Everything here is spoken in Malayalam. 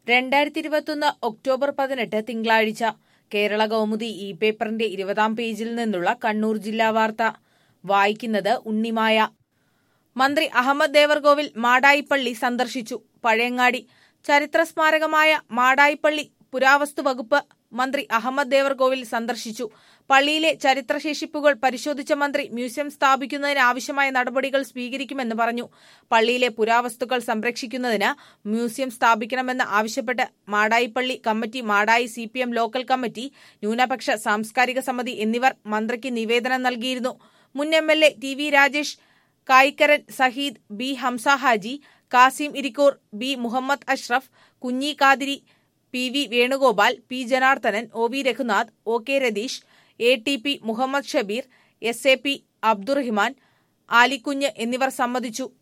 രണ്ടായിരത്തി ഇരുപത്തൊന്ന് ഒക്ടോബർ പതിനെട്ട് തിങ്കളാഴ്ച കേരള കൗമുദി ഇ പേപ്പറിന്റെ ഇരുപതാം പേജിൽ നിന്നുള്ള കണ്ണൂർ ജില്ലാ വാർത്ത വായിക്കുന്നത് ഉണ്ണിമായ മന്ത്രി അഹമ്മദ് ദേവർകോവിൽ മാടായിപ്പള്ളി സന്ദർശിച്ചു പഴയങ്ങാടി ചരിത്ര സ്മാരകമായ മാടായിപ്പള്ളി പുരാവസ്തു വകുപ്പ് മന്ത്രി അഹമ്മദ് ദേവർകോവിൽ സന്ദർശിച്ചു പള്ളിയിലെ ചരിത്രശേഷിപ്പുകൾ പരിശോധിച്ച മന്ത്രി മ്യൂസിയം സ്ഥാപിക്കുന്നതിന് ആവശ്യമായ നടപടികൾ സ്വീകരിക്കുമെന്ന് പറഞ്ഞു പള്ളിയിലെ പുരാവസ്തുക്കൾ സംരക്ഷിക്കുന്നതിന് മ്യൂസിയം സ്ഥാപിക്കണമെന്ന് ആവശ്യപ്പെട്ട് Madayipalli committee Madayi C local committee ന്യൂനപക്ഷ സാംസ്കാരിക സമിതി എന്നിവർ മന്ത്രിക്ക് നിവേദനം നൽകിയിരുന്നു മുൻ M L A T V Rajesh Kayikkaran Saheed B Hamza Haji Kasim Irikkur B Muhammad Ashraf Kunhi Kathiri P V Venugopal P Janardhanan O V Raghunath O K Ratheesh A T P Muhammad Shabeer S A P Abdurahiman Alikkunju എന്നിവർ സംബന്ധിച്ചു